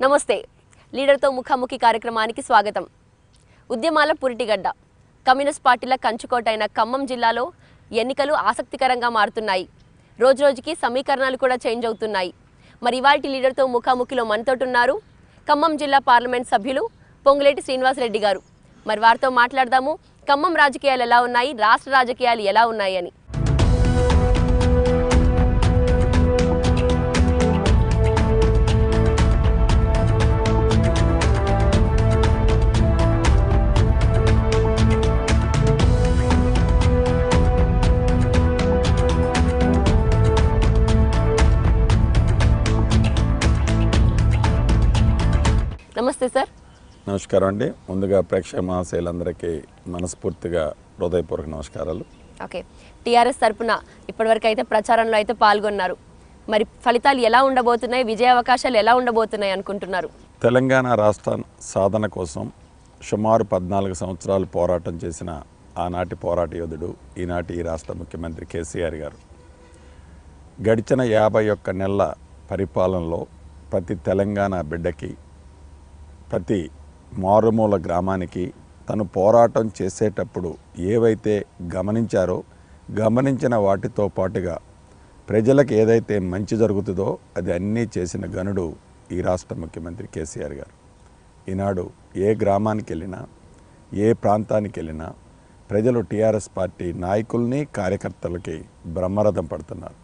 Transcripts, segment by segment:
నమస్తే లీడర్తో ముఖాముఖి కార్యక్రమానికి స్వాగతం ఉద్యమాల పురిటిగడ్డ కమ్యూనిస్ట్ పార్టీల కంచుకోట అయిన ఖమ్మం జిల్లాలో ఎన్నికలు ఆసక్తికరంగా మారుతున్నాయి రోజురోజుకి సమీకరణాలు కూడా చేంజ్ అవుతున్నాయి మరి ఇవాటి లీడర్తో ముఖాముఖిలో మనతోటున్నారు ఖమ్మం జిల్లా పార్లమెంట్ సభ్యులు పొంగులేటి శ్రీనివాసరెడ్డి గారు మరి వారితో మాట్లాడదాము ఖమ్మం రాజకీయాలు ఎలా ఉన్నాయి రాష్ట్ర రాజకీయాలు ఎలా ఉన్నాయి అని నమస్తే సార్ నమస్కారం అండి ముందుగా ప్రేక్షక మహాశైలందరికీ మనస్ఫూర్తిగా హృదయపూర్వక నమస్కారాలు ఓకే టీఆర్ఎస్ తరపున ఇప్పటివరకు అయితే ప్రచారంలో అయితే పాల్గొన్నారు మరి ఫలితాలు ఎలా ఉండబోతున్నాయి విజయ అవకాశాలు ఎలా ఉండబోతున్నాయి అనుకుంటున్నారు తెలంగాణ రాష్ట్ర సాధన కోసం సుమారు పద్నాలుగు సంవత్సరాలు పోరాటం చేసిన ఆనాటి పోరాట యోధుడు ఈనాటి ఈ రాష్ట్ర ముఖ్యమంత్రి కేసీఆర్ గారు గడిచిన యాభై ఒక్క నెలల పరిపాలనలో ప్రతి తెలంగాణ బిడ్డకి ప్రతి మారుమూల గ్రామానికి తను పోరాటం చేసేటప్పుడు ఏవైతే గమనించారో గమనించిన వాటితో పాటుగా ప్రజలకు ఏదైతే మంచి జరుగుతుందో అది అన్నీ చేసిన గనుడు ఈ రాష్ట్ర ముఖ్యమంత్రి కేసీఆర్ గారు ఈనాడు ఏ గ్రామానికి వెళ్ళినా ఏ ప్రాంతానికి వెళ్ళినా ప్రజలు టీఆర్ఎస్ పార్టీ నాయకుల్ని కార్యకర్తలకి బ్రహ్మరథం పడుతున్నారు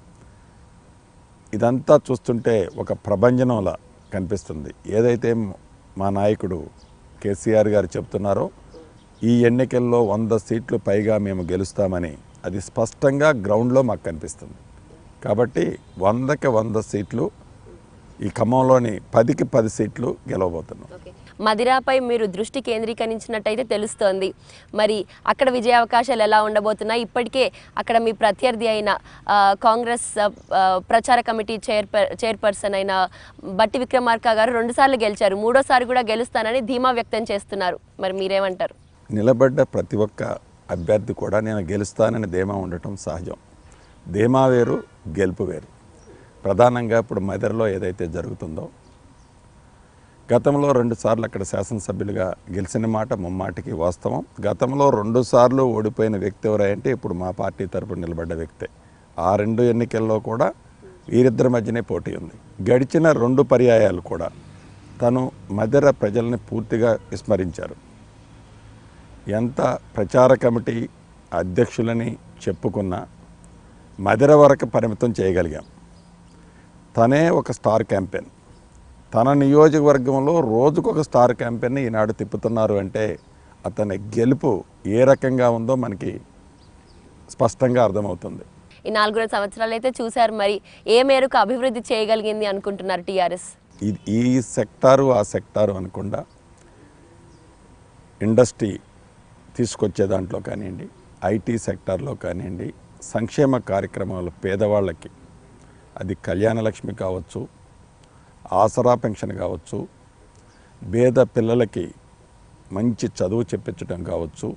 ఇదంతా చూస్తుంటే ఒక ప్రభంజనంలా కనిపిస్తుంది ఏదైతే మా నాయకుడు కేసీఆర్ గారు చెప్తున్నారో ఈ ఎన్నికల్లో వంద సీట్లు పైగా మేము గెలుస్తామని అది స్పష్టంగా గ్రౌండ్లో మాకు కనిపిస్తుంది కాబట్టి వందకి వంద సీట్లు ఈ ఖమ్మంలోని పదికి పది సీట్లు గెలవబోతున్నాం ఓకే మదిరాపై మీరు దృష్టి కేంద్రీకరించినట్టయితే తెలుస్తోంది మరి అక్కడ విజయ అవకాశాలు ఎలా ఉండబోతున్నాయి ఇప్పటికే అక్కడ మీ ప్రత్యర్థి అయిన ఆ, కాంగ్రెస్ ఆ, ప్రచార కమిటీ చైర్పర్ చైర్పర్సన్ అయిన బట్టి విక్రమార్క గారు రెండుసార్లు గెలిచారు మూడోసారి కూడా గెలుస్తానని ధీమా వ్యక్తం చేస్తున్నారు మరి మీరేమంటారు నిలబడ్డ ప్రతి ఒక్క అభ్యర్థి కూడా నేను గెలుస్తానని ధీమా ఉండటం సహజం ధీమా వేరు గెలుపు వేరు ప్రధానంగా ఇప్పుడు మదర్లో ఏదైతే జరుగుతుందో గతంలో రెండుసార్లు అక్కడ శాసనసభ్యులుగా గెలిచిన మాట ముమ్మాటికి వాస్తవం గతంలో రెండు సార్లు ఓడిపోయిన వ్యక్తి ఎవరంటే ఇప్పుడు మా పార్టీ తరపున నిలబడ్డ వ్యక్తే ఆ రెండు ఎన్నికల్లో కూడా వీరిద్దరి మధ్యనే పోటీ ఉంది గడిచిన రెండు పర్యాయాలు కూడా తను మదర ప్రజల్ని పూర్తిగా విస్మరించారు ఎంత ప్రచార కమిటీ అధ్యక్షులని చెప్పుకున్నా మదిర వరకు పరిమితం చేయగలిగాం తనే ఒక స్టార్ క్యాంపెయిన్ తన నియోజకవర్గంలో రోజుకొక స్టార్ క్యాంపెయిన్ని ఈనాడు తిప్పుతున్నారు అంటే అతని గెలుపు ఏ రకంగా ఉందో మనకి స్పష్టంగా అర్థమవుతుంది ఈ నాలుగున్నర సంవత్సరాలు అయితే చూశారు మరి ఏ మేరకు అభివృద్ధి చేయగలిగింది అనుకుంటున్నారు టీఆర్ఎస్ ఇది ఈ సెక్టారు ఆ సెక్టారు అనకుండా ఇండస్ట్రీ తీసుకొచ్చే దాంట్లో కానివ్వండి ఐటీ సెక్టార్లో కానివ్వండి సంక్షేమ కార్యక్రమాలు పేదవాళ్ళకి అది కళ్యాణ లక్ష్మి కావచ్చు ఆసరా పెన్షన్ కావచ్చు పేద పిల్లలకి మంచి చదువు చెప్పించడం కావచ్చు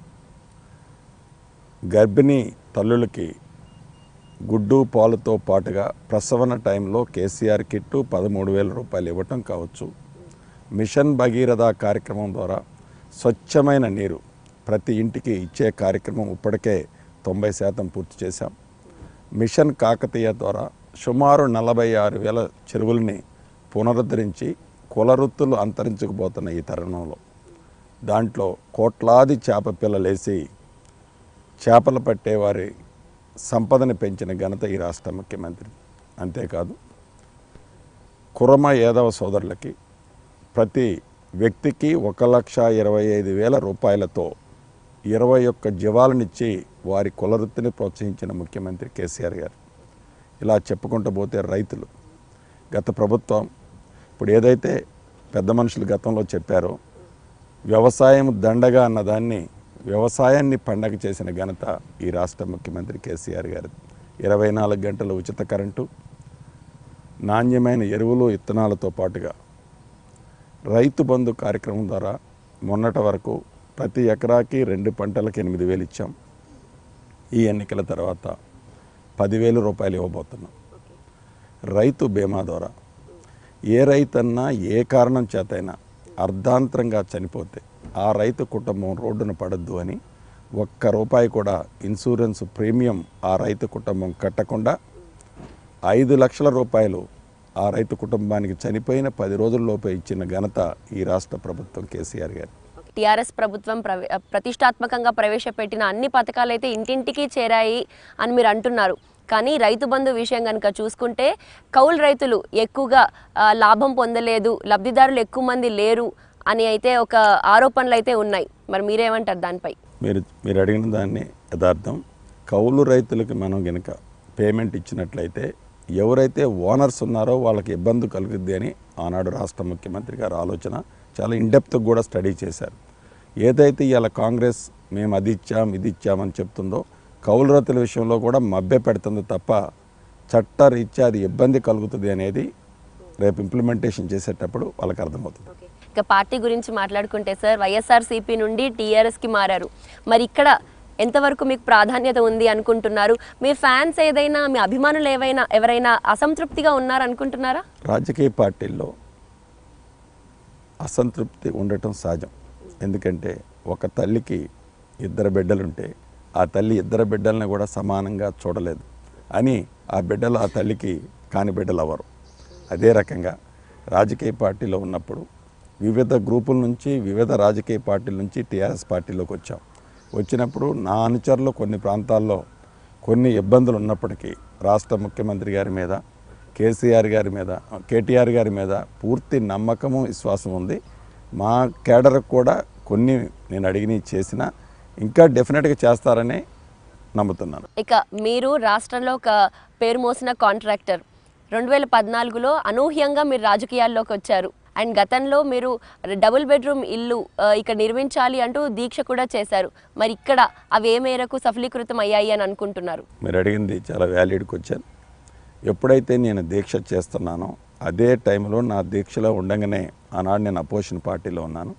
గర్భిణీ తల్లులకి గుడ్డు పాలుతో పాటుగా ప్రసవన టైంలో కేసీఆర్ కిట్టు పదమూడు వేల రూపాయలు ఇవ్వటం కావచ్చు మిషన్ భగీరథ కార్యక్రమం ద్వారా స్వచ్ఛమైన నీరు ప్రతి ఇంటికి ఇచ్చే కార్యక్రమం ఇప్పటికే తొంభై శాతం పూర్తి చేశాం మిషన్ కాకతీయ ద్వారా సుమారు నలభై ఆరు వేల చెరువుల్ని పునరుద్ధరించి కులవృత్తులు అంతరించుకుపోతున్న ఈ తరుణంలో దాంట్లో కోట్లాది చేప పిల్లలేసి చేపలు పట్టేవారి సంపదని పెంచిన ఘనత ఈ రాష్ట్ర ముఖ్యమంత్రి అంతేకాదు కురమ యాదవ సోదరులకి ప్రతి వ్యక్తికి ఒక లక్ష ఇరవై ఐదు వేల రూపాయలతో ఇరవై ఒక్క జీవాలనిచ్చి వారి కులవృత్తిని ప్రోత్సహించిన ముఖ్యమంత్రి కేసీఆర్ గారు ఇలా చెప్పుకుంటూ పోతే రైతులు గత ప్రభుత్వం ఇప్పుడు ఏదైతే పెద్ద మనుషులు గతంలో చెప్పారో వ్యవసాయం దండగా అన్నదాన్ని వ్యవసాయాన్ని పండగ చేసిన ఘనత ఈ రాష్ట్ర ముఖ్యమంత్రి కేసీఆర్ గారు ఇరవై నాలుగు గంటల ఉచిత కరెంటు నాణ్యమైన ఎరువులు ఇత్తనాలతో పాటుగా రైతు బంధు కార్యక్రమం ద్వారా మొన్నటి వరకు ప్రతి ఎకరాకి రెండు పంటలకు ఎనిమిది వేలు ఇచ్చాం ఈ ఎన్నికల తర్వాత పదివేల రూపాయలు ఇవ్వబోతున్నాం రైతు బీమా ద్వారా ఏ రైతన్నా ఏ కారణం చేతైనా అర్ధాంతరంగా చనిపోతే ఆ రైతు కుటుంబం రోడ్డున పడద్దు అని ఒక్క రూపాయి కూడా ఇన్సూరెన్స్ ప్రీమియం ఆ రైతు కుటుంబం కట్టకుండా ఐదు లక్షల రూపాయలు ఆ రైతు కుటుంబానికి చనిపోయిన పది రోజుల్లోపే ఇచ్చిన ఘనత ఈ రాష్ట్ర ప్రభుత్వం కేసీఆర్ గారు టీఆర్ఎస్ ప్రభుత్వం ప్రవే ప్రతిష్టాత్మకంగా ప్రవేశపెట్టిన అన్ని పథకాలు అయితే ఇంటింటికి చేరాయి అని మీరు అంటున్నారు కానీ రైతు బంధు విషయం కనుక చూసుకుంటే కౌలు రైతులు ఎక్కువగా ఆ, లాభం పొందలేదు లబ్ధిదారులు ఎక్కువ మంది లేరు అని అయితే ఒక ఆరోపణలు అయితే ఉన్నాయి మరి మీరేమంటారు దానిపై మీరు మీరు అడిగిన దాన్ని యథార్థం కౌలు రైతులకి మనం గనుక పేమెంట్ ఇచ్చినట్లయితే ఎవరైతే ఓనర్స్ ఉన్నారో వాళ్ళకి ఇబ్బంది కలుగుద్ది అని ఆనాడు రాష్ట్ర ముఖ్యమంత్రి గారు ఆలోచన చాలా ఇన్డెప్త్ కూడా స్టడీ చేశారు ఏదైతే ఇవాళ కాంగ్రెస్ మేము అది ఇచ్చాం ఇది ఇచ్చామని చెప్తుందో కౌలు రైతుల విషయంలో కూడా మభ్య పెడుతుంది తప్ప చట్టరీత్యా అది ఇబ్బంది కలుగుతుంది అనేది రేపు ఇంప్లిమెంటేషన్ చేసేటప్పుడు వాళ్ళకి అర్థమవుతుంది ఇక పార్టీ గురించి మాట్లాడుకుంటే సార్ వైఎస్ఆర్సీపీ నుండి టీఆర్ఎస్కి మారారు మరి ఇక్కడ ఎంతవరకు మీకు ప్రాధాన్యత ఉంది అనుకుంటున్నారు మీ ఫ్యాన్స్ ఏదైనా మీ అభిమానులు ఏవైనా ఎవరైనా అసంతృప్తిగా ఉన్నారనుకుంటున్నారా రాజకీయ పార్టీల్లో అసంతృప్తి ఉండటం సహజం ఎందుకంటే ఒక తల్లికి ఇద్దరు బిడ్డలుంటే ఆ తల్లి ఇద్దరు బిడ్డల్ని కూడా సమానంగా చూడలేదు అని ఆ బిడ్డలు ఆ తల్లికి కాని బిడ్డలు అవ్వరు అదే రకంగా రాజకీయ పార్టీలో ఉన్నప్పుడు వివిధ గ్రూపుల నుంచి వివిధ రాజకీయ పార్టీల నుంచి టీఆర్ఎస్ పార్టీలోకి వచ్చాం వచ్చినప్పుడు నా అనుచరులు కొన్ని ప్రాంతాల్లో కొన్ని ఇబ్బందులు ఉన్నప్పటికీ రాష్ట్ర ముఖ్యమంత్రి గారి మీద కేసీఆర్ గారి మీద కేటీఆర్ గారి మీద పూర్తి నమ్మకము విశ్వాసం ఉంది మా కేడర్కు కూడా కొన్ని నేను అడిగినవి చేసినా ఇంకా డెఫినెట్గా చేస్తారని నమ్ముతున్నాను ఇక మీరు రాష్ట్రంలో ఒక పేరు మోసిన కాంట్రాక్టర్ రెండు వేల పద్నాలుగులో అనూహ్యంగా మీరు రాజకీయాల్లోకి వచ్చారు అండ్ గతంలో మీరు డబుల్ బెడ్రూమ్ ఇల్లు ఆ, ఇక్కడ నిర్మించాలి అంటూ దీక్ష కూడా చేశారు మరి ఇక్కడ అవి ఏ మేరకు సఫలీకృతం అయ్యాయి అని అనుకుంటున్నారు మీరు అడిగింది చాలా వ్యాలిడ్ క్వశ్చన్ ఎప్పుడైతే నేను దీక్ష చేస్తున్నానో అదే టైంలో నా దీక్షలో ఉండగానే ఆనాడు నేను అపోజిషన్ పార్టీలో ఉన్నాను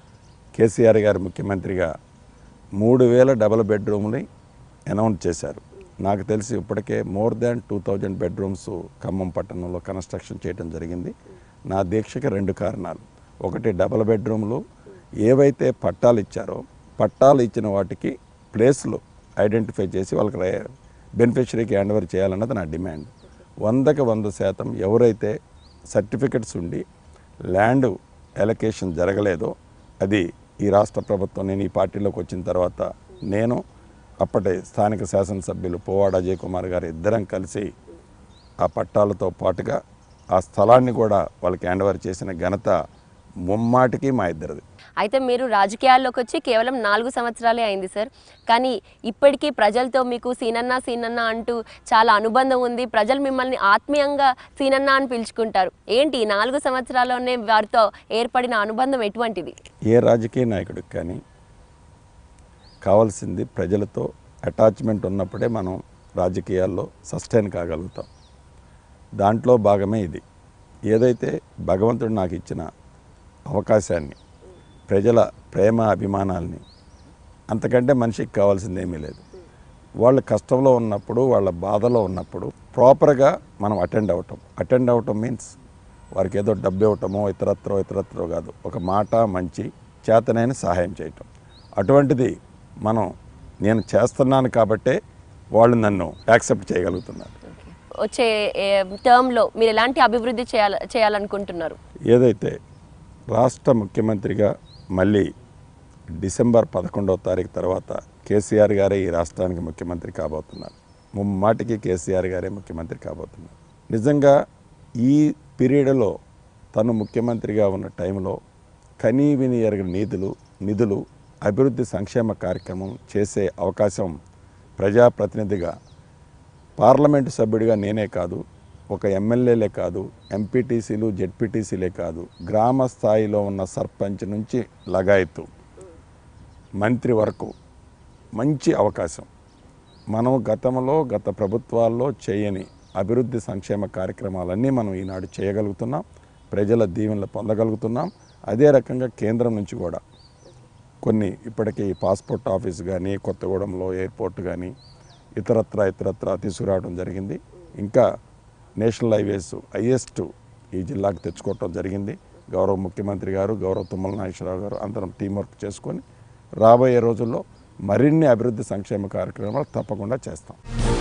కేసీఆర్ గారు ముఖ్యమంత్రిగా మూడు వేల డబల్ బెడ్రూమ్ని అనౌన్స్ చేశారు నాకు తెలిసి ఇప్పటికే more than two thousand bedrooms Khammam పట్టణంలో కన్స్ట్రక్షన్ చేయడం జరిగింది నా దీక్షకి రెండు కారణాలు ఒకటి డబల్ బెడ్రూమ్లు ఏవైతే పట్టాలు ఇచ్చారో పట్టాలు ఇచ్చిన వాటికి ప్లేస్లు ఐడెంటిఫై చేసి వాళ్ళకి రే- బెనిఫిషరీకి హ్యాండ్ ఓవర్ చేయాలన్నది నా డిమాండ్ వందకి వంద శాతం ఎవరైతే సర్టిఫికెట్స్ ఉండి ల్యాండ్ ఎలకేషన్ జరగలేదో అది ఈ రాష్ట్ర ప్రభుత్వం నేను ఈ పార్టీలోకి వచ్చిన తర్వాత నేను అప్పటి స్థానిక శాసనసభ్యులు పోవాడ అజయ్ కుమార్ గారు ఇద్దరం కలిసి ఆ పట్టాలతో పాటుగా ఆ స్థలాన్ని కూడా వాళ్ళకి హ్యాండ్ ఓవర్ చేసిన ఘనత ముమ్మాటికి మా ఇద్దరిది అయితే మీరు రాజకీయాల్లోకి వచ్చి కేవలం నాలుగు సంవత్సరాలే అయింది సార్ కానీ ఇప్పటికీ ప్రజలతో మీకు సీనన్న సీనన్న అంటూ చాలా అనుబంధం ఉంది ప్రజలు మిమ్మల్ని ఆత్మీయంగా సీనన్న అని పిలుచుకుంటారు ఏంటి ఈ నాలుగు సంవత్సరాల్లోనే వారితో ఏర్పడిన అనుబంధం ఎటువంటిది ఏ రాజకీయ నాయకుడికి కానీ కావాల్సింది ప్రజలతో అటాచ్మెంట్ ఉన్నప్పుడే మనం రాజకీయాల్లో సస్టైన్ కాగలుగుతాం దాంట్లో భాగమే ఇది ఏదైతే భగవంతుడు నాకు ఇచ్చిన అవకాశాన్ని ప్రజల ప్రేమ అభిమానాల్ని అంతకంటే మనిషికి కావాల్సింది ఏమీ లేదు వాళ్ళు కష్టంలో ఉన్నప్పుడు వాళ్ళ బాధలో ఉన్నప్పుడు ప్రాపర్గా మనం అటెండ్ అవ్వటం అటెండ్ అవ్వటం మీన్స్ వారికి ఏదో డబ్బు ఇవ్వటమో ఇతరత్రో ఇతరత్రో కాదు ఒక మాట మంచి చేతనైన సహాయం చేయటం అటువంటిది మనం నేను చేస్తున్నాను కాబట్టే వాళ్ళు నన్ను యాక్సెప్ట్ చేయగలుగుతున్నారు వచ్చే టర్మ్లో మీరు ఎలాంటి అభివృద్ధి చేయాల చేయాలనుకుంటున్నారు ఏదైతే రాష్ట్ర ముఖ్యమంత్రిగా మళ్ళీ డిసెంబర్ పదకొండవ తారీఖు తర్వాత కేసీఆర్ గారే ఈ రాష్ట్రానికి ముఖ్యమంత్రి కాబోతున్నారు ముమ్మాటికి కేసీఆర్ గారే ముఖ్యమంత్రి కాబోతున్నారు నిజంగా ఈ పీరియడ్లో తను ముఖ్యమంత్రిగా ఉన్న టైంలో కనీ విని ఎరగని నిధులు నిధులు అభివృద్ధి సంక్షేమ కార్యక్రమం చేసే అవకాశం ప్రజాప్రతినిధిగా పార్లమెంటు సభ్యుడిగా నేనే కాదు ఒక ఎమ్మెల్యేలే కాదు ఎంపీటీసీలు జెడ్పీటీసీలే కాదు గ్రామ స్థాయిలో ఉన్న సర్పంచ్ నుంచి లగాయత్తు మంత్రి వరకు మంచి అవకాశం మనం గతంలో గత ప్రభుత్వాల్లో చేయని అభివృద్ధి సంక్షేమ కార్యక్రమాలన్నీ మనం ఈనాడు చేయగలుగుతున్నాం ప్రజల దీవెనలు పొందగలుగుతున్నాం అదే రకంగా కేంద్రం నుంచి కూడా కొన్ని ఇప్పటికీ పాస్పోర్ట్ ఆఫీస్ కానీ కొత్తగూడెంలో ఎయిర్పోర్ట్ కానీ ఇతరత్ర ఇతరత్ర తీసుకురావడం జరిగింది ఇంకా నేషనల్ హైవేస్ హైయెస్ట్ ఈ జిల్లాకు తెచ్చుకోవటం జరిగింది గౌరవ ముఖ్యమంత్రి గారు గౌరవ తుమ్మల నాగేశ్వరరావు గారు అందరం టీం వర్క్ చేసుకొని రాబోయే రోజుల్లో మరిన్ని అభివృద్ధి సంక్షేమ కార్యక్రమాలు తప్పకుండా చేస్తాం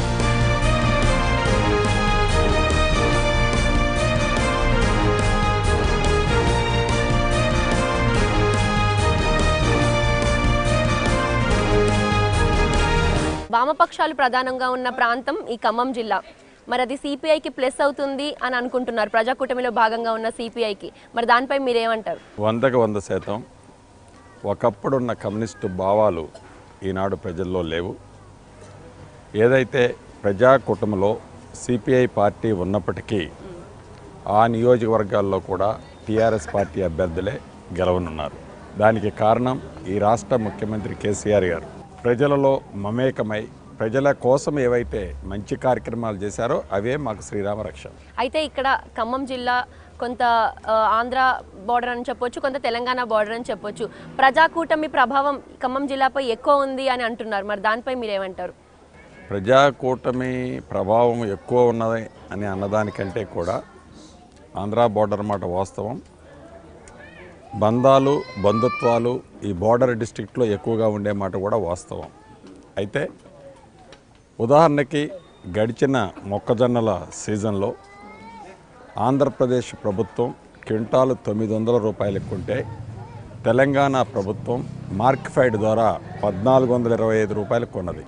వామపక్షాలు ప్రధానంగా ఉన్న ప్రాంతం ఈ ఖమ్మం జిల్లా మరి అది సిపిఐకి ప్లస్ అవుతుంది అని అనుకుంటున్నారు ప్రజాకూటమిలో భాగంగా ఉన్న సిపిఐకి మరి దానిపై మీరేమంటారు వందకు వంద శాతం ఒకప్పుడున్న కమ్యూనిస్టు భావాలు ఈనాడు ప్రజల్లో లేవు ఏదైతే ప్రజా కుటుంబంలో సిపిఐ పార్టీ ఉన్నప్పటికీ ఆ నియోజకవర్గాల్లో కూడా టీఆర్ఎస్ పార్టీ అభ్యర్థులే గెలవనున్నారు దానికి కారణం ఈ రాష్ట్ర ముఖ్యమంత్రి కేసీఆర్ గారు ప్రజలలో మమేకమై ప్రజల కోసం ఏవైతే మంచి కార్యక్రమాలు చేశారో అవే మాకు శ్రీరామ రక్ష అయితే ఇక్కడ ఖమ్మం జిల్లా కొంత ఆ, ఆంధ్ర బార్డర్ అని చెప్పొచ్చు కొంత తెలంగాణ బార్డర్ అని చెప్పొచ్చు ప్రజాకూటమి ప్రభావం ఖమ్మం జిల్లాపై ఎక్కువ ఉంది అని అంటున్నారు మరి దానిపై మీరేమంటారు ప్రజాకూటమి ప్రభావం ఎక్కువ ఉన్నది అని అన్నదానికంటే కూడా ఆంధ్ర బోర్డర్ మాట వాస్తవం బంధాలు బంధుత్వాలు ఈ బోర్డర్ డిస్ట్రిక్ట్లో ఎక్కువగా ఉండే మాట కూడా వాస్తవం అయితే ఉదాహరణకి గడిచిన మొక్కజొన్నల సీజన్లో ఆంధ్రప్రదేశ్ ప్రభుత్వం క్వింటాలు తొమ్మిది వందల రూపాయలు కొంటే తెలంగాణ ప్రభుత్వం మార్క్ఫైడ్ ద్వారా పద్నాలుగు వందల ఇరవై ఐదు రూపాయలు కొన్నది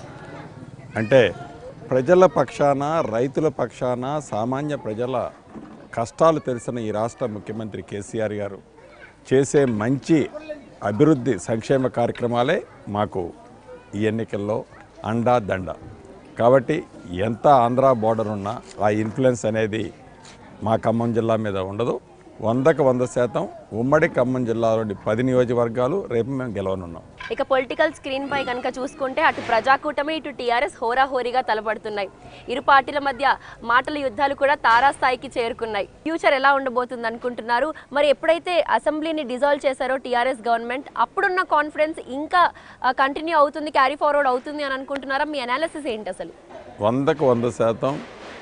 అంటే ప్రజల పక్షాన రైతుల పక్షాన సామాన్య ప్రజల కష్టాలు తెలిసిన ఈ రాష్ట్ర ముఖ్యమంత్రి కేసీఆర్ గారు చేసే మంచి అభివృద్ధి సంక్షేమ కార్యక్రమాలే మాకు ఈ ఎన్నికల్లో అండా దండ కాబట్టి ఎంత ఆంధ్ర బోర్డర్ ఉన్నా ఆ ఇన్ఫ్లుయెన్స్ అనేది మా ఖమ్మం జిల్లా మీద ఉండదు వందకు వంద శాతం ఉమ్మడి ఖమ్మం జిల్లాలోని పది నియోజకవర్గాలు రేపు మేము గెలవనున్నాం ఇక పొలిటికల్ స్క్రీన్ పై కనుక చూసుకుంటే అటు ప్రజాకూటమి ఇటు టీఆర్ఎస్ హోరాహోరీగా తలపడుతున్నాయి ఇరు పార్టీల మధ్య మాటల యుద్ధాలు కూడా తారాస్థాయికి చేరుకున్నాయి ఫ్యూచర్ ఎలా ఉండబోతుంది అనుకుంటున్నారు మరి ఎప్పుడైతే అసెంబ్లీని డిజాల్వ్ చేశారో టీఆర్ఎస్ గవర్నమెంట్ అప్పుడున్న కాన్ఫిడెన్స్ ఇంకా కంటిన్యూ అవుతుంది క్యారీ ఫార్వర్డ్ అవుతుంది అని అనుకుంటున్నారా మీ అనాలిసిస్ ఏంటి అసలు వందకు వంద శాతం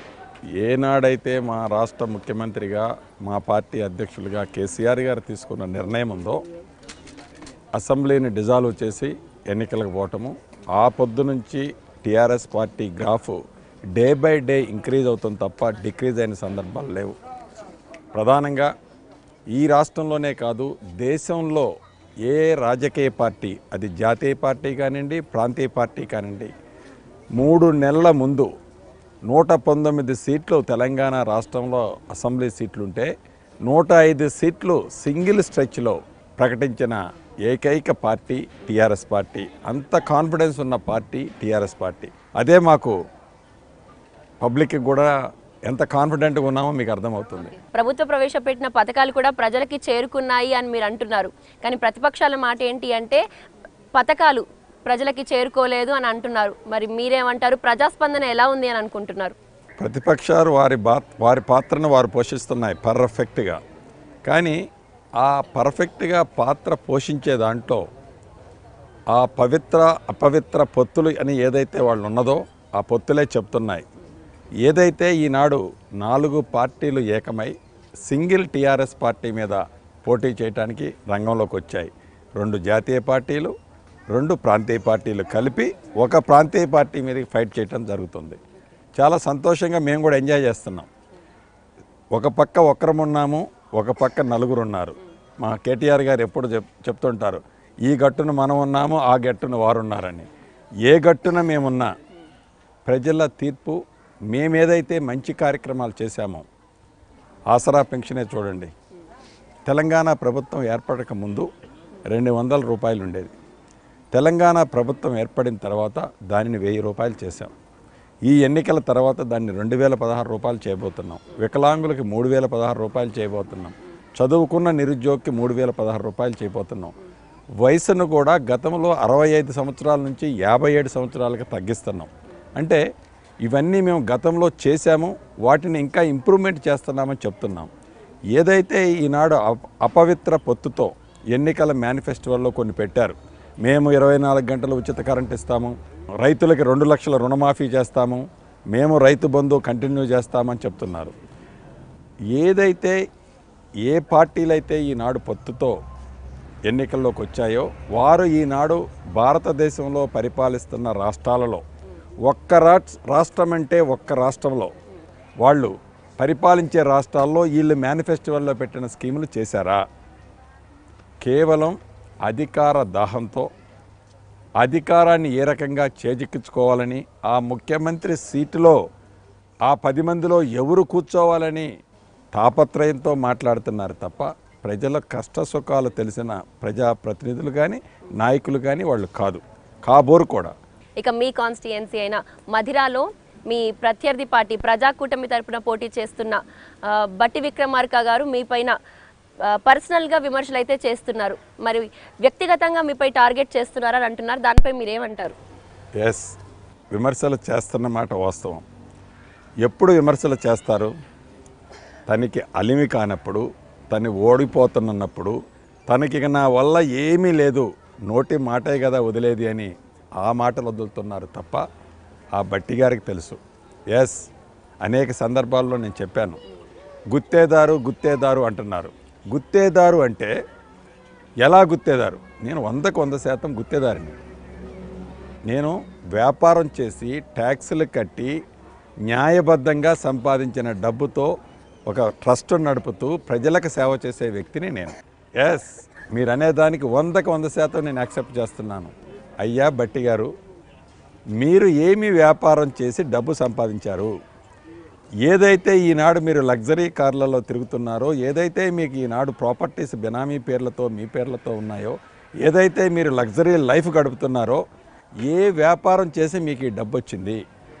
ఏనాడైతే మా రాష్ట్ర ముఖ్యమంత్రిగా మా పార్టీ అధ్యక్షులుగా కేసీఆర్ గారు తీసుకున్న నిర్ణయం ఉందో అసెంబ్లీని డిజాల్వ్ చేసి ఎన్నికలకు పోవటము ఆ పొద్దు నుంచి TRS party graph day by day increase అవుతుంది తప్ప డిక్రీజ్ అయిన సందర్భాలు లేవు ప్రధానంగా ఈ రాష్ట్రంలోనే కాదు దేశంలో ఏ రాజకీయ పార్టీ అది జాతీయ పార్టీ కానివ్వండి ప్రాంతీయ పార్టీ కానివ్వండి మూడు నెలల ముందు నూట పంతొమ్మిది సీట్లు తెలంగాణ రాష్ట్రంలో అసెంబ్లీ సీట్లుంటే నూట ఐదు సీట్లు సింగిల్ స్ట్రెచ్లో ప్రకటించిన ఏకైక పార్టీ టీఆర్ఎస్ పార్టీ అంత కాన్ఫిడెన్స్ ఉన్న పార్టీ టీఆర్ఎస్ పార్టీ అదే మాకు పబ్లిక్కి కూడా ఎంత కాన్ఫిడెంట్గా ఉన్నామో మీకు అర్థమవుతుంది ప్రభుత్వ ప్రవేశపెట్టిన పథకాలు కూడా ప్రజలకి చేరుకున్నాయి అని మీరు అంటున్నారు కానీ ప్రతిపక్షాల మాట ఏంటి అంటే పథకాలు ప్రజలకి చేరుకోలేదు అని అంటున్నారు మరి మీరేమంటారు ప్రజాస్పందన ఎలా ఉంది అని అనుకుంటున్నారు ప్రతిపక్షాలు వారి బా వారి పాత్రను వారు పోషిస్తున్నాయి పర్ఫెక్ట్గా కానీ ఆ పర్ఫెక్ట్గా పాత్ర పోషించే దాంట్లో ఆ పవిత్ర అపవిత్ర పొత్తులు అని ఏదైతే వాళ్ళు ఉన్నదో ఆ పొత్తులే చెప్తున్నాయి ఏదైతే ఈనాడు నాలుగు పార్టీలు ఏకమై సింగిల్ టీఆర్ఎస్ పార్టీ మీద పోటీ చేయడానికి రంగంలోకి వచ్చాయి రెండు జాతీయ పార్టీలు రెండు ప్రాంతీయ పార్టీలు కలిపి ఒక ప్రాంతీయ పార్టీ మీద ఫైట్ చేయడం జరుగుతుంది చాలా సంతోషంగా మేము కూడా ఎంజాయ్ చేస్తున్నాం ఒక పక్క ఒక్కరం ఉన్నాము ఒక పక్క నలుగురు ఉన్నారు మా కేటీఆర్ గారు ఎప్పుడు చెప్ చెప్తుంటారు ఈ గట్టున మనం ఉన్నాము ఆ గట్టున వారు ఉన్నారని ఏ గట్టున మేమున్నా ప్రజల తీర్పు మేమేదైతే మంచి కార్యక్రమాలు చేశామో ఆసరా పెన్షనే చూడండి తెలంగాణ ప్రభుత్వం ఏర్పడక ముందు రెండు వందల రూపాయలు ఉండేది తెలంగాణ ప్రభుత్వం ఏర్పడిన తర్వాత దానిని వెయ్యి రూపాయలు చేశాం ఈ ఎన్నికల తర్వాత దాన్ని రెండు వేల పదహారు రూపాయలు చేయబోతున్నాం వికలాంగులకి మూడు వేల పదహారు రూపాయలు చేయబోతున్నాం చదువుకున్న నిరుద్యోగికి మూడు వేల పదహారు రూపాయలు చేయబోతున్నాం వయసును కూడా గతంలో అరవై ఐదు సంవత్సరాల నుంచి యాభై ఏడు సంవత్సరాలకు తగ్గిస్తున్నాం అంటే ఇవన్నీ మేము గతంలో చేశాము వాటిని ఇంకా ఇంప్రూవ్మెంట్ చేస్తున్నామని చెప్తున్నాం ఏదైతే ఈనాడు అప- అపవిత్ర పొత్తుతో ఎన్నికల మేనిఫెస్టోలో కొన్ని పెట్టారు మేము ఇరవై నాలుగు గంటలు ఉచిత కరెంట్ ఇస్తాము రైతులకి రెండు లక్షల రుణమాఫీ చేస్తాము మేము రైతు బంధు కంటిన్యూ చేస్తామని చెప్తున్నారు ఏదైతే ఏ పార్టీలైతే ఈనాడు పొత్తుతో ఎన్నికల్లోకి వచ్చాయో వారు ఈనాడు భారతదేశంలో పరిపాలిస్తున్న రాష్ట్రాలలో ఒక్క రాష్ట్ర రాష్ట్రం అంటే ఒక్క రాష్ట్రంలో వాళ్ళు పరిపాలించే రాష్ట్రాల్లో వీళ్ళు మేనిఫెస్టోల్లో పెట్టిన స్కీములు చేశారా కేవలం అధికార దాహంతో అధికారాన్ని ఏ రకంగా చేజిక్కించుకోవాలని ఆ ముఖ్యమంత్రి సీటులో ఆ పది మందిలో ఎవరు కూర్చోవాలని తాపత్రయంతో మాట్లాడుతున్నారు తప్ప ప్రజల కష్ట సుఖాలు తెలిసిన ప్రజాప్రతినిధులు కానీ నాయకులు కానీ వాళ్ళు కాదు కాబోరు కూడా ఇక మీ కాన్స్టిట్యుయెన్సీ అయిన మధిరాలో మీ ప్రత్యర్థి పార్టీ ప్రజాకూటమి తరపున పోటీ చేస్తున్న ఆ, బట్టి విక్రమార్క గారు మీ పైన ఆ, పర్సనల్గా విమర్శలు అయితే చేస్తున్నారు మరి వ్యక్తిగతంగా మీపై టార్గెట్ చేస్తున్నారని అంటున్నారు దానిపై మీరేమంటారు ఎస్ విమర్శలు చేస్తున్న మాట వాస్తవం ఎప్పుడు విమర్శలు చేస్తారు తనకి అలిమి కానప్పుడు తను ఓడిపోతున్నప్పుడు తనకి ఇక నా వల్ల ఏమీ లేదు నోటి మాటే కదా వదిలేది అని ఆ మాటలు వదులుతున్నారు తప్ప ఆ బట్టి గారికి తెలుసు ఎస్ అనేక సందర్భాల్లో నేను చెప్పాను గుత్తేదారు గుత్తేదారు అంటున్నారు గుత్తేదారు అంటే ఎలా గుత్తేదారు నేను వందకు వంద శాతం గుత్తేదారిని నేను వ్యాపారం చేసి ట్యాక్సులు కట్టి న్యాయబద్ధంగా సంపాదించిన డబ్బుతో ఒక ట్రస్ట్ నడుపుతూ ప్రజలకు సేవ చేసే వ్యక్తిని నేను ఎస్ మీరు అనేదానికి వందకు వంద శాతం నేను యాక్సెప్ట్ చేస్తున్నాను అయ్యా బట్టి గారు మీరు ఏమి వ్యాపారం చేసి డబ్బు సంపాదించారు ఏదైతే ఈనాడు మీరు లగ్జరీ కార్లలో తిరుగుతున్నారో ఏదైతే మీకు ఈనాడు ప్రాపర్టీస్ బినామీ పేర్లతో మీ పేర్లతో ఉన్నాయో ఏదైతే మీరు లగ్జరీ లైఫ్ గడుపుతున్నారో ఏ వ్యాపారం చేసి మీకు ఈ డబ్బు వచ్చింది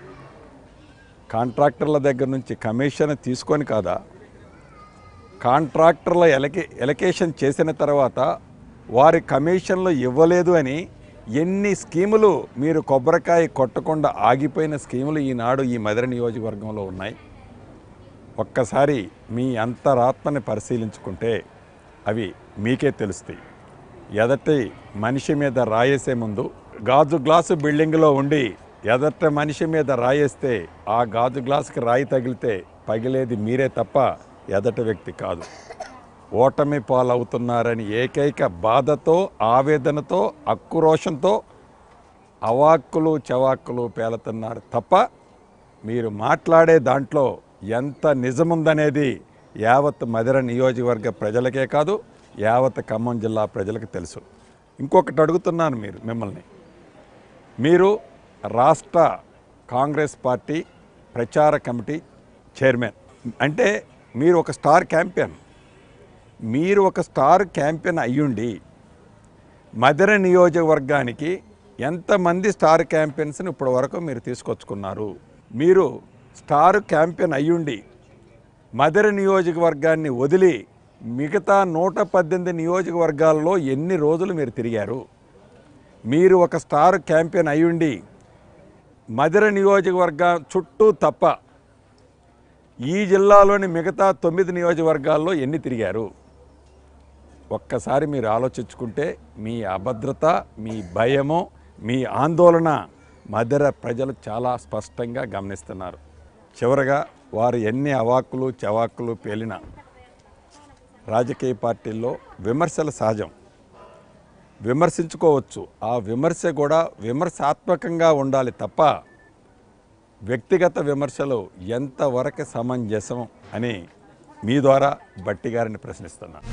కాంట్రాక్టర్ల దగ్గర నుంచి కమిషన్ తీసుకొని కాదా కాంట్రాక్టర్ల ఎలకే ఎలకేషన్ చేసిన తర్వాత వారి కమిషన్లు ఇవ్వలేదు అని ఎన్ని స్కీములు మీరు కొబ్బరికాయ కొట్టకుండా ఆగిపోయిన స్కీములు ఈనాడు ఈ మధుర నియోజకవర్గంలో ఉన్నాయి ఒక్కసారి మీ అంతరాత్మని పరిశీలించుకుంటే అవి మీకే తెలుస్తాయి ఎదటి మనిషి మీద రాయేసే ముందు గాజు గ్లాసు బిల్డింగ్లో ఉండి ఎదట మనిషి మీద రాయేస్తే ఆ గాజు గ్లాసుకి రాయి తగిలితే పగిలేది మీరే తప్ప ఎదటి వ్యక్తి కాదు ఓటమి పాలవుతున్నారని ఏకైక బాధతో ఆవేదనతో అక్కురోషంతో అవాక్కులు చవాక్కులు పేలుతున్నారు తప్ప మీరు మాట్లాడే దాంట్లో ఎంత నిజముందనేది యావత్ మధుర నియోజకవర్గ ప్రజలకే కాదు యావత్ ఖమ్మం జిల్లా ప్రజలకు తెలుసు ఇంకొకటి అడుగుతున్నాను మీరు మిమ్మల్ని మీరు రాష్ట్ర కాంగ్రెస్ పార్టీ ప్రచార కమిటీ చైర్మన్ అంటే మీరు ఒక స్టార్ క్యాంపెయిన్ మీరు ఒక స్టార్ క్యాంపెయిన్ అయ్యుండి మధుర నియోజకవర్గానికి ఎంతమంది స్టార్ క్యాంపెయిన్స్ని ఇప్పటి వరకు మీరు తీసుకొచ్చుకున్నారు మీరు స్టార్ క్యాంపెయిన్ అయ్యుండి మధుర నియోజకవర్గాన్ని వదిలి మిగతా నూట పద్దెనిమిది నియోజకవర్గాల్లో ఎన్ని రోజులు మీరు తిరిగారు మీరు ఒక స్టార్ క్యాంపెయిన్ అయ్యుండి మధుర నియోజకవర్గం చుట్టూ తప్ప ఈ జిల్లాలోని మిగతా తొమ్మిది నియోజకవర్గాల్లో ఎన్ని తిరిగారు ఒక్కసారి మీరు ఆలోచించుకుంటే మీ అభద్రత మీ భయము మీ ఆందోళన మధుర ప్రజలు చాలా స్పష్టంగా గమనిస్తున్నారు చివరగా వారు ఎన్ని అవాక్కులు చవాక్కులు పేలినా రాజకీయ పార్టీల్లో విమర్శలు సహజం విమర్శించుకోవచ్చు ఆ విమర్శ కూడా విమర్శాత్మకంగా ఉండాలి తప్ప వ్యక్తిగత విమర్శలు ఎంతవరకు సమంజసం అని మీ ద్వారా బట్టి గారిని ప్రశ్నిస్తున్నాను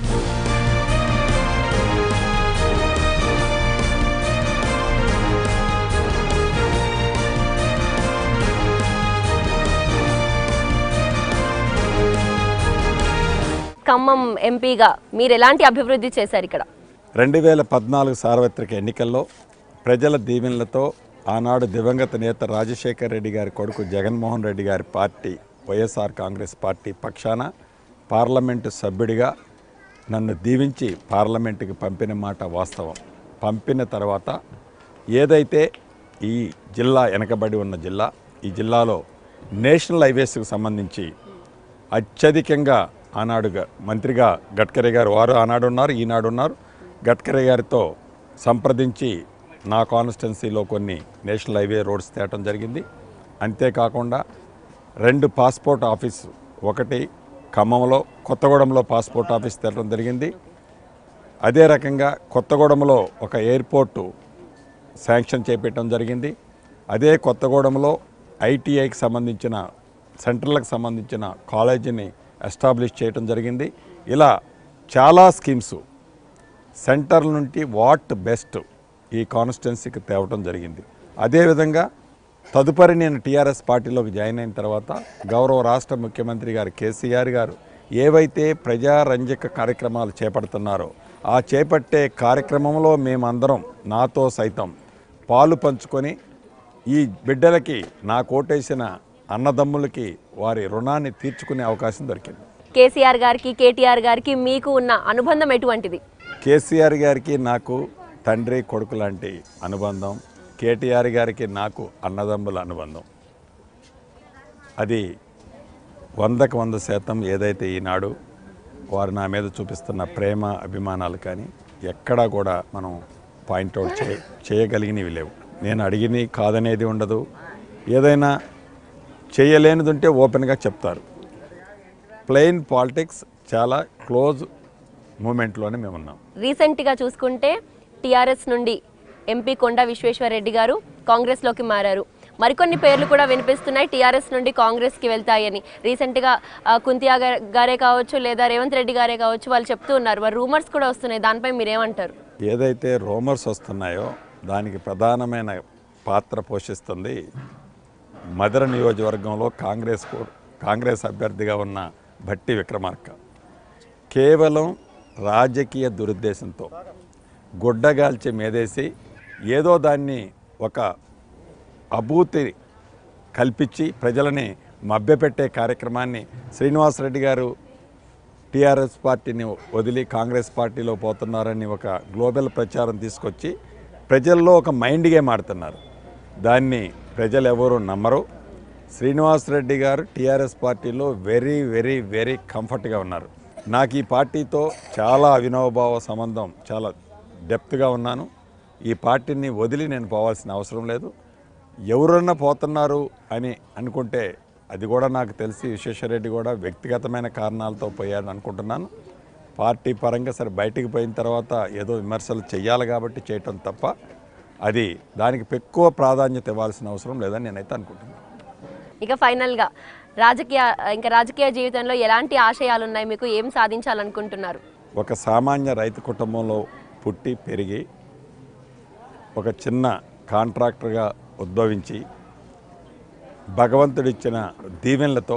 ఖమ్మం ఎంపీగా మీరు ఎలాంటి అభివృద్ధి చేశారు ఇక్కడ రెండు వేల పద్నాలుగు సార్వత్రిక ఎన్నికల్లో ప్రజల దీవెనలతో ఆనాడు దివంగత నేత రాజశేఖర్ రెడ్డి గారి కొడుకు జగన్మోహన్ రెడ్డి గారి పార్టీ వైఎస్ఆర్ కాంగ్రెస్ పార్టీ పక్షాన పార్లమెంటు సభ్యుడిగా నన్ను దీవించి పార్లమెంటుకి పంపిన మాట వాస్తవం పంపిన తర్వాత ఏదైతే ఈ జిల్లా వెనకబడి ఉన్న జిల్లా ఈ జిల్లాలో నేషనల్ హైవేస్కి సంబంధించి అత్యధికంగా ఆనాడు గ- మంత్రిగా గడ్కరీ గారు వారు ఆనాడు ఉన్నారు ఈనాడు ఉన్నారు గడ్కరీ గారితో సంప్రదించి నా కాన్స్టిట్యున్సీలో కొన్ని నేషనల్ హైవే రోడ్స్ తేవటం జరిగింది అంతేకాకుండా రెండు పాస్పోర్ట్ ఆఫీసు ఒకటి ఖమ్మంలో కొత్తగూడెంలో పాస్పోర్ట్ ఆఫీస్ తెరవడం జరిగింది అదే రకంగా కొత్తగూడెంలో ఒక ఎయిర్పోర్టు శాంక్షన్ చేపట్టడం జరిగింది అదే కొత్తగూడెంలో ఐటీఐకి సంబంధించిన సెంట్రల్కి సంబంధించిన కాలేజీని ఎస్టాబ్లిష్ చేయడం జరిగింది ఇలా చాలా స్కీమ్స్ సెంటర్ నుండి వాట్ బెస్ట్ ఈ కాన్స్టిట్యున్సీకి తేవటం జరిగింది అదేవిధంగా తదుపరి నేను టీఆర్ఎస్ పార్టీలోకి జాయిన్ అయిన తర్వాత గౌరవ రాష్ట్ర ముఖ్యమంత్రి గారు కేసీఆర్ గారు ఏవైతే ప్రజారంజక కార్యక్రమాలు చేపడుతున్నారో ఆ చేపట్టే కార్యక్రమంలో మేమందరం నాతో సైతం పాలు పంచుకొని ఈ బిడ్డలకి నా కోటేసిన అన్నదమ్ములకి వారి రుణాన్ని తీర్చుకునే అవకాశం దొరికింది కేసీఆర్ గారికి కేటీఆర్ గారికి మీకు ఉన్న అనుబంధం ఎటువంటిది కేసీఆర్ గారికి నాకు తండ్రి కొడుకు లాంటి అనుబంధం కేటీఆర్ గారికి నాకు అన్నదమ్ముల అనుబంధం అది వందకు వంద శాతం ఏదైతే ఈనాడు వారు నా మీద చూపిస్తున్న ప్రేమ అభిమానాలు కానీ ఎక్కడా కూడా మనం పాయింట్అవుట్ చే చేయగలిగినవి లేవు నేను అడిగినవి కాదనేది ఉండదు ఏదైనా చేయలేనిది ఉంటే ఓపెన్గా చెప్తారు ప్లెయిన్ పాలిటిక్స్ చాలా క్లోజ్ మూమెంట్లోనే మేము ఉన్నాం రీసెంట్గా చూసుకుంటే టీఆర్ఎస్ నుండి ఎంపీ కొండా విశ్వేశ్వరరెడ్డి గారు కాంగ్రెస్లోకి మారారు మరికొన్ని పేర్లు కూడా వినిపిస్తున్నాయి టీఆర్ఎస్ నుండి కాంగ్రెస్కి వెళ్తాయని రీసెంట్గా ఆ, కుంతియా గా- గారే కావచ్చు లేదా రేవంత్ రెడ్డి గారే కావచ్చు వాళ్ళు చెప్తూ ఉన్నారు మరి రూమర్స్ కూడా వస్తున్నాయి దానిపై మీరేమంటారు ఏదైతే రోమర్స్ వస్తున్నాయో దానికి ప్రధానమైన పాత్ర పోషిస్తుంది మధుర నియోజకవర్గంలో కాంగ్రెస్ కూ- కాంగ్రెస్ అభ్యర్థిగా ఉన్న భట్టి విక్రమార్క కేవలం రాజకీయ దురుద్దేశంతో గుడ్డగాల్చి మేదేసి ఏదో దాన్ని ఒక అభూతి కల్పించి ప్రజలని మభ్యపెట్టే కార్యక్రమాన్ని శ్రీనివాసరెడ్డి గారు టీఆర్ఎస్ పార్టీని వదిలి కాంగ్రెస్ పార్టీలో పోతున్నారని ఒక గ్లోబల్ ప్రచారం తీసుకొచ్చి ప్రజల్లో ఒక మైండ్ గేమ్ ఆడుతున్నారు దాన్ని ప్రజలు ఎవరు నమ్మరు శ్రీనివాసరెడ్డి గారు టీఆర్ఎస్ పార్టీలో వెరీ వెరీ వెరీ కంఫర్ట్గా ఉన్నారు నాకు ఈ పార్టీతో చాలా అవినవభావ సంబంధం చాలా డెప్త్గా ఉన్నాను ఈ పార్టీని వదిలి నేను పోవాల్సిన అవసరం లేదు ఎవరన్నా పోతున్నారు అని అనుకుంటే అది కూడా నాకు తెలిసి విశ్వేశ్వరరెడ్డి కూడా వ్యక్తిగతమైన కారణాలతో పోయాడు అనుకుంటున్నాను పార్టీ పరంగా సరే బయటికి పోయిన తర్వాత ఏదో విమర్శలు చేయాలి కాబట్టి చేయటం తప్ప అది దానికి ఎక్కువ ప్రాధాన్యత ఇవ్వాల్సిన అవసరం లేదని నేనైతే అనుకుంటున్నాను ఇక ఫైనల్గా రాజకీయ ఇంకా రాజకీయ జీవితంలో ఎలాంటి ఆశయాలు ఉన్నాయి మీకు ఏం సాధించాలనుకుంటున్నారు ఒక సామాన్య రైతు కుటుంబంలో పుట్టి పెరిగి ఒక చిన్న కాంట్రాక్టర్గా ఉద్భవించి భగవంతుడిచ్చిన దీవెనలతో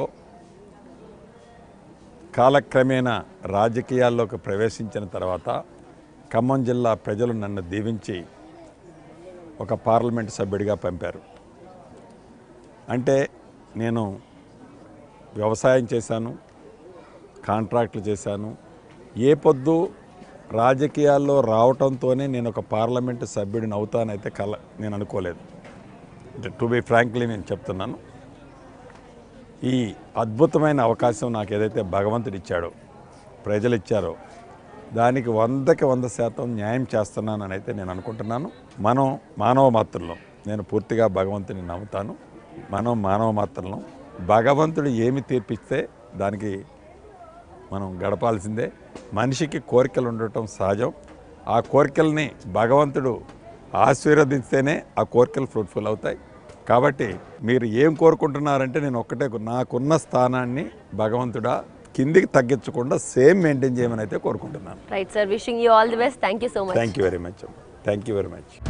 కాలక్రమేణా రాజకీయాల్లోకి ప్రవేశించిన తర్వాత ఖమ్మం జిల్లా ప్రజలు నన్ను దీవించి ఒక పార్లమెంట్ సభ్యుడిగా పంపారు అంటే నేను వ్యవసాయం చేశాను కాంట్రాక్టులు చేశాను ఏ పొద్దు రాజకీయాల్లో రావటంతోనే నేను ఒక పార్లమెంటు సభ్యుడిని అవుతానైతే కల నేను అనుకోలేదు అంటే టు బి ఫ్రాంక్లీ నేను చెప్తున్నాను ఈ అద్భుతమైన అవకాశం నాకు ఏదైతే భగవంతుడు ఇచ్చాడో ప్రజలు ఇచ్చారో దానికి వందకి వంద శాతం న్యాయం చేస్తున్నానని అయితే నేను అనుకుంటున్నాను మనం మానవ మాత్రలో నేను పూర్తిగా భగవంతుని నమ్ముతాను మనం మానవ మాత్రలో భగవంతుడు ఏమి తీర్పిస్తే దానికి మనం గడపాల్సిందే మనిషికి కోరికలు ఉండటం సహజం ఆ కోరికల్ని భగవంతుడు ఆశీర్వదిస్తేనే ఆ కోరికలు ఫ్రూట్ఫుల్ అవుతాయి కాబట్టి మీరు ఏం కోరుకుంటున్నారంటే నేను ఒక్కటే కో- నాకున్న స్థానాన్ని భగవంతుడా కిందికి తగ్గించకుండా సేమ్ మెయింటైన్ చేయమని అయితే కోరుకుంటున్నాను right sir wishing you all the best thank you so much thank you very much thank you very much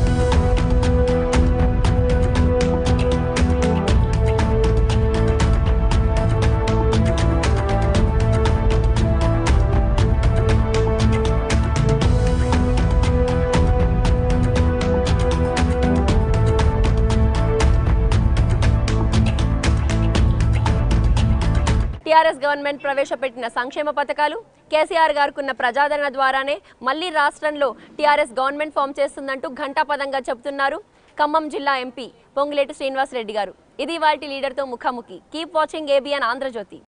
TRS government ప్రవేశపెట్టిన సంక్షేమ పథకాలు కేసీఆర్ గారుకున్న ప్రజాదరణ ద్వారానే మళ్ళీ రాష్ట్రంలో టీఆర్ఎస్ గవర్నమెంట్ ఫామ్ చేస్తుందంటూ ఘంటాపదంగా చెబుతున్నారు ఖమ్మం జిల్లా ఎంపీ పొంగులేటి శ్రీనివాస్ రెడ్డి గారు ఇది వాటి లీడర్తో ముఖాముఖి కీప్ వాచింగ్ ఏబిఎన్ ఆంధ్రజ్యోతి